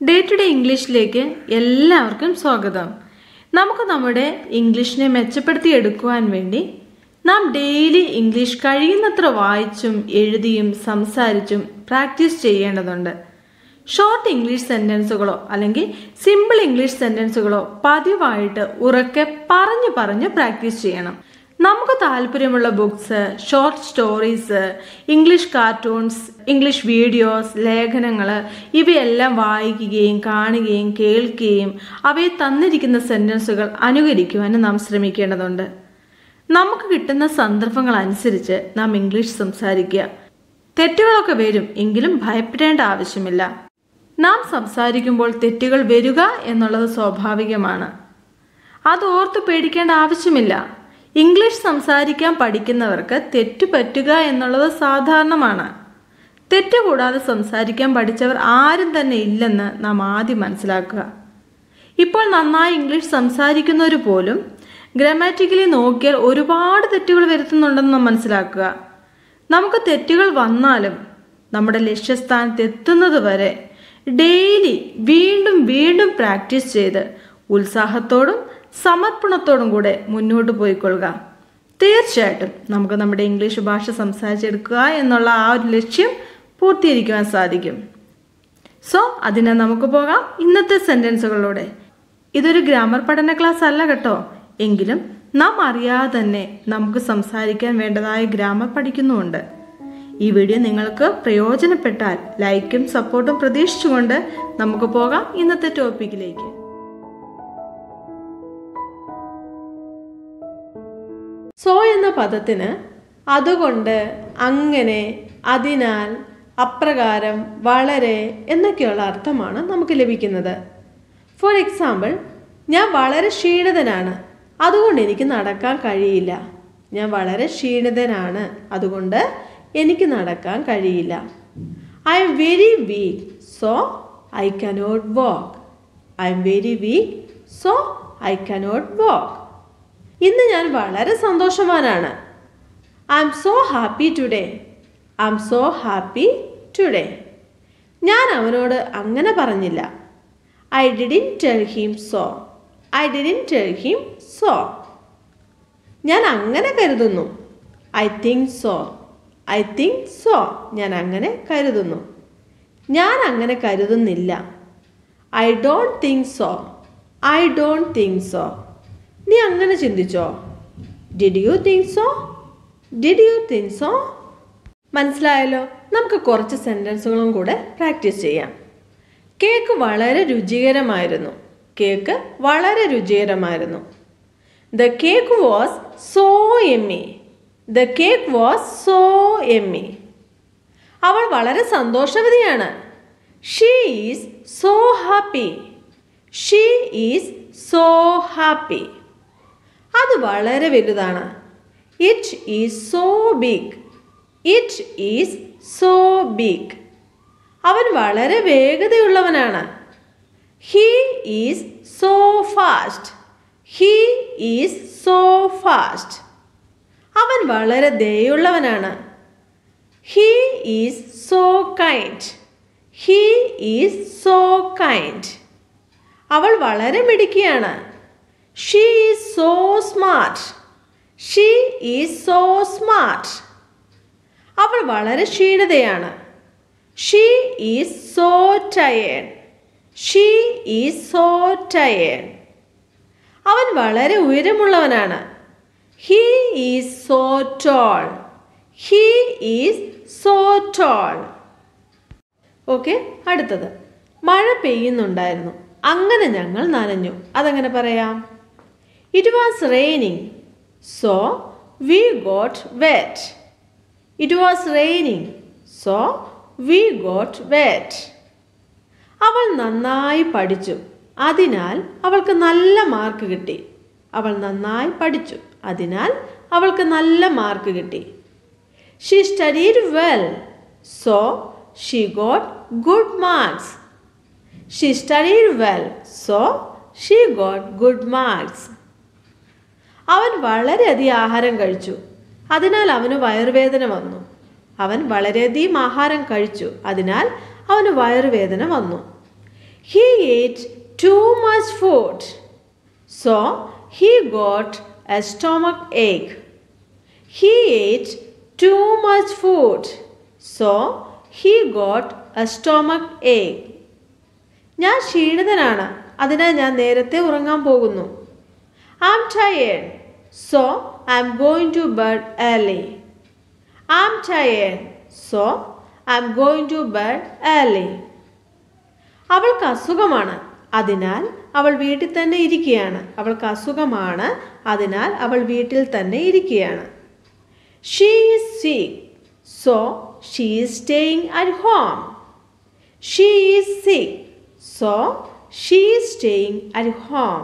Day to day ഇംഗ്ലീഷിലേക്ക് എല്ലാവർക്കും സ്വാഗതം നമുക്ക് നമ്മുടെ ഇംഗ്ലീഷിനെ മെച്ചപ്പെടുത്തി എടുക്കുവാൻ വേണ്ടി നാം ഡെയിലി ഇംഗ്ലീഷ് കഴിയുന്നത്ര വായിച്ചും എഴുതിയും സംസാരിച്ചും പ്രാക്ടീസ് ചെയ്യേണ്ടതുണ്ട് ഷോർട്ട് ഇംഗ്ലീഷ് സെൻറ്റൻസുകളോ അല്ലെങ്കിൽ സിമ്പിൾ ഇംഗ്ലീഷ് സെൻറ്റൻസുകളോ പതിവായിട്ട് ഉറക്കെ പറഞ്ഞു പറഞ്ഞ് പ്രാക്ടീസ് ചെയ്യണം നമുക്ക് താല്പര്യമുള്ള books short stories English cartoons English videos ലേഖനങ്ങൾ ഇവയെല്ലാം വായിക്കുകയും കാണുകയും കേൾക്കുകയും അവയെ തന്നിരിക്കുന്ന സെൻറ്റൻസുകൾ അനുകരിക്കുവാനും നാം ശ്രമിക്കേണ്ടതുണ്ട് നമുക്ക് കിട്ടുന്ന സന്ദർഭങ്ങൾ അനുസരിച്ച് നാം ഇംഗ്ലീഷ് സംസാരിക്കുക തെറ്റുകളൊക്കെ വരും എങ്കിലും ഭയപ്പെടേണ്ട ആവശ്യമില്ല നാം സംസാരിക്കുമ്പോൾ തെറ്റുകൾ വരിക എന്നുള്ളത് സ്വാഭാവികമാണ് അത് ഓർത്ത് പേടിക്കേണ്ട ആവശ്യമില്ല ഇംഗ്ലീഷ് സംസാരിക്കാൻ പഠിക്കുന്നവർക്ക് തെറ്റു പറ്റുക എന്നുള്ളത് സാധാരണമാണ് തെറ്റ് കൂടാതെ സംസാരിക്കാൻ പഠിച്ചവർ ആരും തന്നെ ഇല്ലെന്ന് നാം ആദ്യം മനസ്സിലാക്കുക ഇപ്പോൾ നന്നായി ഇംഗ്ലീഷ് സംസാരിക്കുന്നവർ പോലും ഗ്രാമാറ്റിക്കലി നോക്കിയാൽ ഒരുപാട് തെറ്റുകൾ വരുത്തുന്നുണ്ടെന്ന് നാം മനസ്സിലാക്കുക നമുക്ക് തെറ്റുകൾ വന്നാലും നമ്മുടെ ലക്ഷ്യസ്ഥാനത്ത് എത്തുന്നത് വരെ ഡെയിലി വീണ്ടും വീണ്ടും പ്രാക്ടീസ് ചെയ്ത് ഉത്സാഹത്തോടും സമർപ്പണത്തോടും കൂടെ മുന്നോട്ട് പോയിക്കൊള്ളുക തീർച്ചയായിട്ടും നമുക്ക് നമ്മുടെ ഇംഗ്ലീഷ് ഭാഷ സംസാരിച്ചെടുക്കുക എന്നുള്ള ആ ഒരു ലക്ഷ്യം പൂർത്തീകരിക്കുവാൻ സാധിക്കും സോ അതിനെ നമുക്ക് പോകാം ഇന്നത്തെ സെൻറ്റൻസുകളിലൂടെ ഇതൊരു ഗ്രാമർ പഠന ക്ലാസ് അല്ല കേട്ടോ എങ്കിലും നാം അറിയാതെ തന്നെ നമുക്ക് സംസാരിക്കാൻ വേണ്ടതായ ഗ്രാമർ പഠിക്കുന്നുമുണ്ട് ഈ വീഡിയോ നിങ്ങൾക്ക് പ്രയോജനപ്പെട്ടാൽ ലൈക്കും സപ്പോർട്ടും പ്രതീക്ഷിച്ചുകൊണ്ട് നമുക്ക് പോകാം ഇന്നത്തെ ടോപ്പിക്കിലേക്ക് സോ എന്ന പദത്തിന് അതുകൊണ്ട് അങ്ങനെ അതിനാൽ അപ്രകാരം വളരെ എന്നൊക്കെയുള്ള അർത്ഥമാണ് നമുക്ക് ലഭിക്കുന്നത് ഫോർ എക്സാമ്പിൾ ഞാൻ വളരെ ക്ഷീണിതനാണ് അതുകൊണ്ട് എനിക്ക് നടക്കാൻ കഴിയില്ല ഞാൻ വളരെ ക്ഷീണിതനാണ് അതുകൊണ്ട് എനിക്ക് നടക്കാൻ കഴിയില്ല I am very weak so I cannot walk I am very weak so I cannot walk ഇന്ന് ഞാൻ വളരെ സന്തോഷവാനാണ് I am so happy today I am so happy today ഞാൻ അവനോട് അങ്ങനെ പറഞ്ഞില്ല I didn't tell him so I didn't tell him so ഞാൻ അങ്ങനെ കരുതുന്നു I think so I think so ഞാൻ അങ്ങനെ കരുതുന്നു ഞാൻ അങ്ങനെ കരുതുന്നില്ല I don't think so I don't think so നീ അങ്ങനെ ചിന്തിച്ചോ did you think so did you think so മനസ്സിലായല്ലോ നമുക്ക് കുറച്ച് സെൻറ്റൻസുകളും കൂടെ പ്രാക്ടീസ് ചെയ്യാം കേക്ക് വളരെ രുചികരമായിരുന്നു കേക്ക് വളരെ രുചികരമായിരുന്നു the cake was so yummy the cake was so yummy അവൾ വളരെ സന്തോഷവതിയാണ് she is so happy she is so happy അത് വളരെ വലുതാണ് it is so big it is so big അവൻ വളരെ വേഗതയുള്ളവനാണ് he is so fast he is so fast അവൻ വളരെ ദയുള്ളവനാണ് he is so kind he is so kind അവൾ വളരെ മിടുക്കിയാണ് she is so smart she is so smart അവൾ വളരെ ക്ഷീണിതയാണ് she is so tired she is so tired അവൻ വളരെ ഉയരമുള്ളവനാണ് he is so tall he is so tall okay അടുത്തത് മഴ പെയ്യുന്നുണ്ടായിരുന്നു അങ്ങനെ ഞങ്ങൾ നനഞ്ഞു അതെങ്ങനെ പറയാം it was raining so we got wet it was raining so we got wet അവൾ നന്നായി പഠിച്ചു അതിനാൽ അവൾക്ക് നല്ല മാർക്ക് കിട്ടി അവൾ നന്നായി പഠിച്ചു അതിനാൽ അവൾക്ക് നല്ല മാർക്ക് കിട്ടി she studied well so she got good marks she studied well so she got good marks അവൻ വളരെയധികം ആഹാരം കഴിച്ചു അതിനാൽ അവന് വയറുവേദന വന്നു അവൻ വളരെയധികം ആഹാരം കഴിച്ചു അതിനാൽ അവന് വയറുവേദന വന്നു He ate too much food. So he got a stomach ache. He ate too much food. So he got a stomach ache. ഞാൻ ക്ഷീണിതനാണ് അതിനാൽ ഞാൻ നേരത്തെ ഉറങ്ങാൻ പോകുന്നു I am tired so I am going to bed early I am tired so I am going to bed early അവൾക്ക് അസുഖമാണ് അതിനാൽ അവൾ വീട്ടിൽ തന്നെ ഇരിക്കുകയാണ് അവൾക്ക് അസുഖമാണ് അതിനാൽ അവൾ വീട്ടിൽ തന്നെ ഇരിക്കുകയാണ് she is sick so she is staying at home she is sick so she is staying at home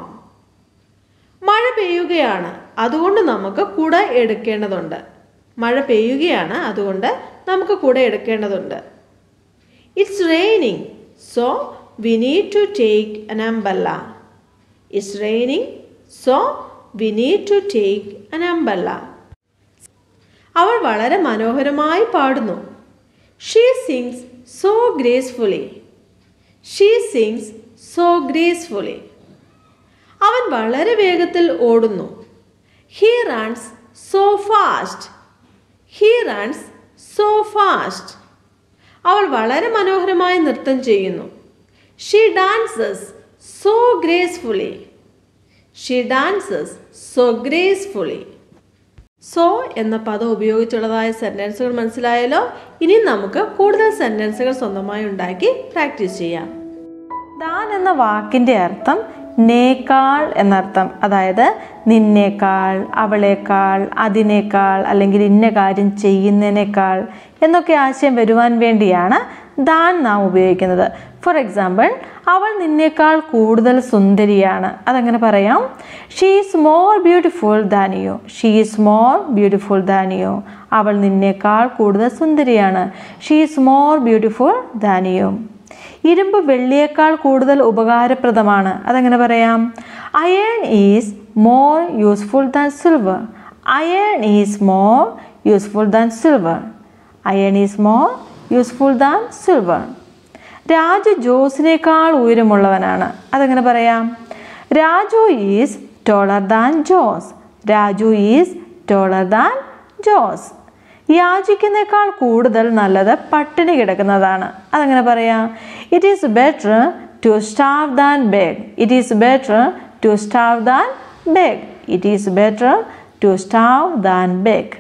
മഴ പെയ്യുകയാണ് അതുകൊണ്ട് നമുക്ക് കുട എടുക്കേണ്ടതുണ്ട് മഴ പെയ്യുകയാണ് അതുകൊണ്ട് നമുക്ക് കുട എടുക്കേണ്ടതുണ്ട് it's raining so we need to take an umbrella it's raining so we need to take an umbrella അവൾ വളരെ മനോഹരമായി പാടുന്നു she sings so gracefully she sings so gracefully അവൻ വളരെ വേഗത്തിൽ ഓടുന്നു he runs so fast he runs so fast അവൾ വളരെ മനോഹരമായി നൃത്തം ചെയ്യുന്നു she dances so gracefully she dances so gracefully so എന്ന പദം ഉപയോഗിച്ചുള്ളതായ സെൻറ്റൻസുകൾ മനസ്സിലായല്ലോ ഇനി നമുക്ക് കൂടുതൽ സെൻറ്റൻസുകൾ സ്വന്തമായി ഉണ്ടാക്കി പ്രാക്ടീസ് ചെയ്യാം ദാൻ എന്ന വാക്കിൻ്റെ അർത്ഥം നേക്കാൾ എന്നർത്ഥം അതായത് നിന്നേക്കാൾ അവളേക്കാൾ അതിനേക്കാൾ അല്ലെങ്കിൽ ഇന്ന കാര്യം ചെയ്യുന്നതിനേക്കാൾ എന്നൊക്കെ ആശയം വരുവാൻ വേണ്ടിയാണ് ദാൻ നാം ഉപയോഗിക്കുന്നത് ഫോർ എക്സാമ്പിൾ അവൾ നിന്നേക്കാൾ കൂടുതൽ സുന്ദരിയാണ് അതങ്ങനെ പറയാം she is more beautiful than you she is more beautiful than you അവൾ നിന്നേക്കാൾ കൂടുതൽ സുന്ദരിയാണ് she is more beautiful than you ഇരുമ്പ് വെള്ളിയേക്കാൾ കൂടുതൽ ഉപകാരപ്രദമാണ് അതെങ്ങനെ പറയാം iron is more useful than silver iron is more useful than silver iron is more useful than silver Raju ജോസിനേക്കാൾ ഉയരമുള്ളവനാണ് അതെങ്ങനെ പറയാം Raju is taller than Jose Raju is taller than Jose യാചിക്കുന്നേക്കാൾ കൂടുതൽ നല്ലത് പട്ടിണി കിടക്കുന്നതാണ് അതങ്ങനെ പറയാം it is better to starve than beg it is better to starve than beg it is better to starve than beg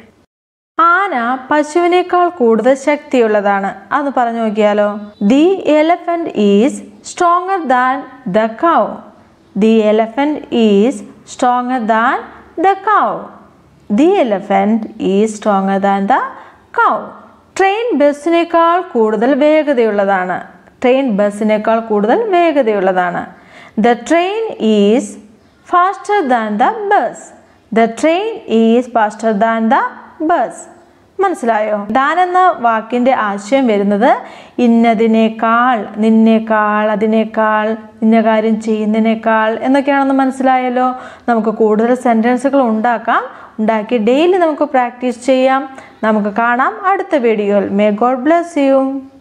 ആന പശുവിനേക്കാൾ കൂടുതൽ ശക്തിയുള്ളതാണ് അതൊന്ന് പറഞ്ഞു നോക്കിയാലോ the elephant is stronger than the cow the elephant is stronger than the cow the elephant is stronger than the cow train ബസ്സിനേക്കാൾ കൂടുതൽ വേഗതയുള്ളതാണ് ട്രെയിൻ ബസ്സിനേക്കാൾ കൂടുതൽ വേഗതയുള്ളതാണ് the train is faster than the bus the train is faster than the bus മനസ്സിലായോ ദാൻ എന്ന വാക്കിൻ്റെ ആശയം വരുന്നത് ഇന്നതിനേക്കാൾ നിന്നേക്കാൾ അതിനേക്കാൾ ഇന്ന കാര്യം ചെയ്യുന്നതിനേക്കാൾ എന്നൊക്കെയാണെന്ന് മനസ്സിലായല്ലോ നമുക്ക് കൂടുതൽ സെൻറ്റൻസുകൾ ഉണ്ടാക്കാം ഉണ്ടാക്കി ഡെയിലി നമുക്ക് പ്രാക്ടീസ് ചെയ്യാം നമുക്ക് കാണാം അടുത്ത വീഡിയോയിൽ മേ ഗോഡ് ബ്ലെസ് യു